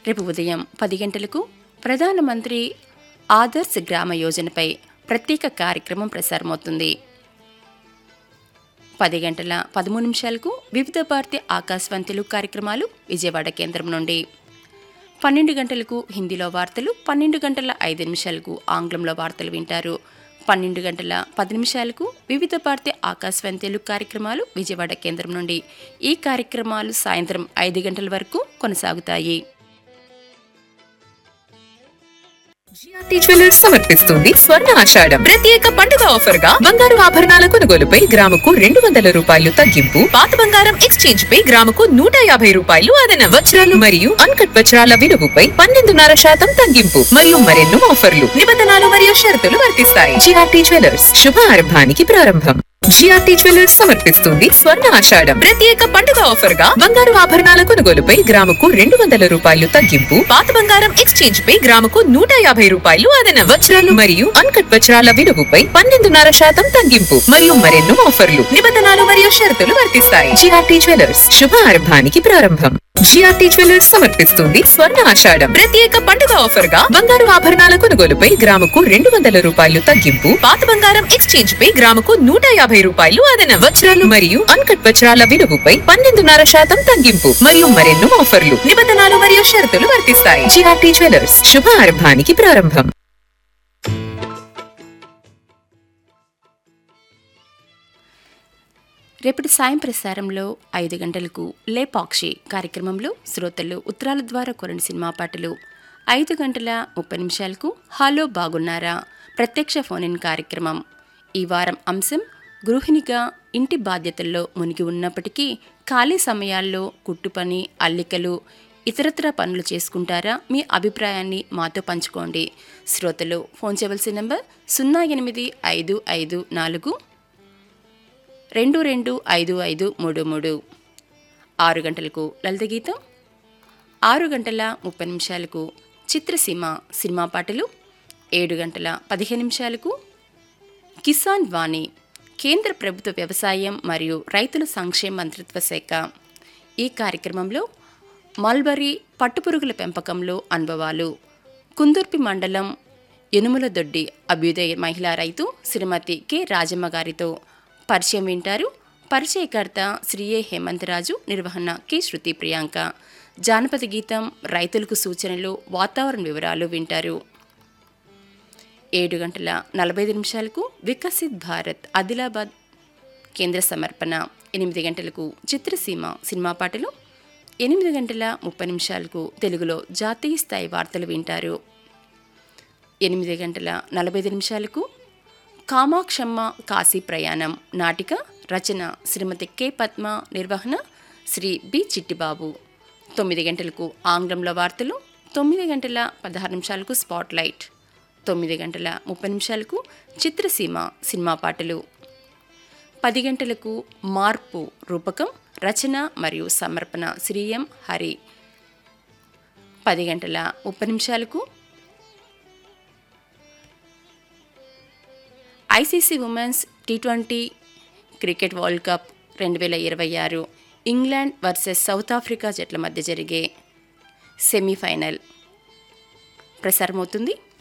రేపు ఉదయం పది గంటలకు ప్రధానమంత్రి ఆదర్శ్ గ్రామ యోజనపై ప్రత్యేక కార్యక్రమం ప్రసారమవుతుంది పది గంటల పదమూడు నిమిషాలకు వివిధ భారతి ఆకాశవాణి తెలుగు కార్యక్రమాలు విజయవాడ కేంద్రం నుండి పన్నెండు గంటలకు హిందీలో వార్తలు పన్నెండు గంటల ఐదు నిమిషాలకు ఆంగ్లంలో వార్తలు వింటారు పన్నెండు గంటల పది నిమిషాలకు వివిధ భారతి ఆకాశవాణి తెలుగు కార్యక్రమాలు విజయవాడ కేంద్రం నుండి ఈ కార్యక్రమాలు సాయంత్రం ఐదు గంటల వరకు కొనసాగుతాయి జిఆర్టీ జ్యువెలర్స్ సమర్పిస్తుంది స్వర్ణ ఆషాఢం ప్రత్యేక పండుగ ఆఫర్ గా బంగారు ఆభరణాల కొనుగోలుపై గ్రాముకు రెండు వందల రూపాయలు తగ్గింపు పాత బంగారం ఎక్స్చేంజ్ పై గ్రాముకు నూట యాభై రూపాయలు అదన వజ్రాలు మరియు అన్కట్ వజ్రాల విలువపై పన్నెండున్నర శాతం తగ్గింపు మరియు మరెన్నో ఆఫర్లు నిబంధనలు మరియు షరతులు వర్తిస్తాయి జిఆర్టీ జ్యువెలర్స్ శుభ ఆరంభానికి ప్రారంభం జిఆర్టీ జ్యువెలర్స్ సమర్పిస్తుంది స్వర్ణ ఆషాఢం ప్రత్యేక పండుగ ఆఫర్ గా బంగారు ఆభరణాల కొనుగోలుపై గ్రాముకు రెండు వందల రూపాయలు తగ్గింపు పాత బంగారం ఎక్స్చేంజ్ పై గ్రాముకు నూట యాభై రూపాయలు అదన వజ్రాలు మరియు అన్కట్ వజ్రాల విలువపై పన్నెండున్నర శాతం తగ్గింపు మరియు మరెన్నో ఆఫర్లు నిబంధనలు మరియు షరతులు వర్తిస్తాయి జిఆర్టీ జ్యువెలర్స్ శుభ ఆరంభానికి ప్రారంభం జిఆర్టీ జ్యువెలర్స్ సమర్పిస్తుంది స్వర్ణ ఆషాఢం ప్రత్యేక పండుగ ఆఫర్ గా బంగారు ఆభరణాల కొనుగోలుపై గ్రాముకు రెండు వందల రూపాయలు తగ్గింపు పాత బంగారం ఎక్స్చేంజ్ పై గ్రాముకు నూట యాభై రూపాయలు అదన వజ్రాలు మరియు అన్కట్ వజ్రాల విలువపై పన్నెండున్నర శాతం తగ్గింపు మరియు మరెన్నో ఆఫర్లు నిబంధనలు మరియు షరతులు వర్తిస్తాయి జిఆర్టీ జ్యువెలర్స్ శుభ ఆరంభానికి ప్రారంభం రేపటి సాయం ప్రసారంలో ఐదు గంటలకు లేపాక్షి కార్యక్రమంలో శ్రోతలు ఉత్తరాల ద్వారా కొరని సినిమా పాటలు ఐదు గంటల ముప్పై నిమిషాలకు హలో బాగున్నారా ప్రత్యక్ష ఫోన్ ఇన్ కార్యక్రమం ఈ వారం అంశం గృహిణిగా ఇంటి బాధ్యతల్లో మునిగి ఉన్నప్పటికీ ఖాళీ సమయాల్లో కుట్టు పని అల్లికలు ఇతరత్ర పనులు చేసుకుంటారా మీ అభిప్రాయాన్ని మాతో పంచుకోండి శ్రోతలు ఫోన్ చేయవలసిన నంబర్ సున్నా ఎనిమిది ఐదు ఐదు నాలుగు రెండు రెండు ఐదు ఐదు మూడు మూడు ఆరు గంటలకు లలిత గీతం ఆరు గంటల ముప్పై నిమిషాలకు చిత్రసీమ సినిమా పాటలు ఏడు గంటల పదిహేను నిమిషాలకు కిసాన్ వాణి కేంద్ర ప్రభుత్వ వ్యవసాయం మరియు రైతుల సంక్షేమ మంత్రిత్వ శాఖ ఈ కార్యక్రమంలో మల్బరీ పట్టుపురుగుల పెంపకంలో అనుభవాలు కుందుర్పి మండలం యనుముల దొడ్డి అభ్యుదయ మహిళా రైతు శ్రీమతి కె రాజమ్మ గారితో పరిచయం వింటారు పరిచయకర్త శ్రీ ఏ హేమంతరాజు నిర్వహణ కె శృతి ప్రియాంక జానపద గీతం రైతులకు సూచనలు వాతావరణ వివరాలు వింటారు ఏడు గంటల నలభై ఐదు నిమిషాలకు వికసిత్ భారత్ ఆదిలాబాద్ కేంద్ర సమర్పణ ఎనిమిది గంటలకు చిత్రసీమ సినిమా పాటలు ఎనిమిది గంటల ముప్పై నిమిషాలకు తెలుగులో జాతీయ స్థాయి వార్తలు వింటారు ఎనిమిది గంటల నలభై ఐదు నిమిషాలకు కామాక్షమ్మ కాశీ ప్రయాణం నాటిక రచన శ్రీమతి కె పద్మ నిర్వహణ శ్రీ బి చిట్టిబాబు తొమ్మిది గంటలకు ఆంగ్లంలో వార్తలు తొమ్మిది గంటల పదహారు నిమిషాలకు స్పాట్లైట్ తొమ్మిది గంటల ముప్పై నిమిషాలకు చిత్రసీమ సినిమా పాటలు పది గంటలకు మార్పు రూపకం రచన మరియు సమర్పణ శ్రీ ఎం హరి పది గంటల ముప్పై నిమిషాలకు ICC women's T twenty cricket world cup రెండు వేల ఇరవై ఆరు ఇంగ్లాండ్ వర్సెస్ సౌత్ ఆఫ్రికా జట్ల మధ్య జరిగే సెమీఫైనల్ ప్రసారమవుతుంది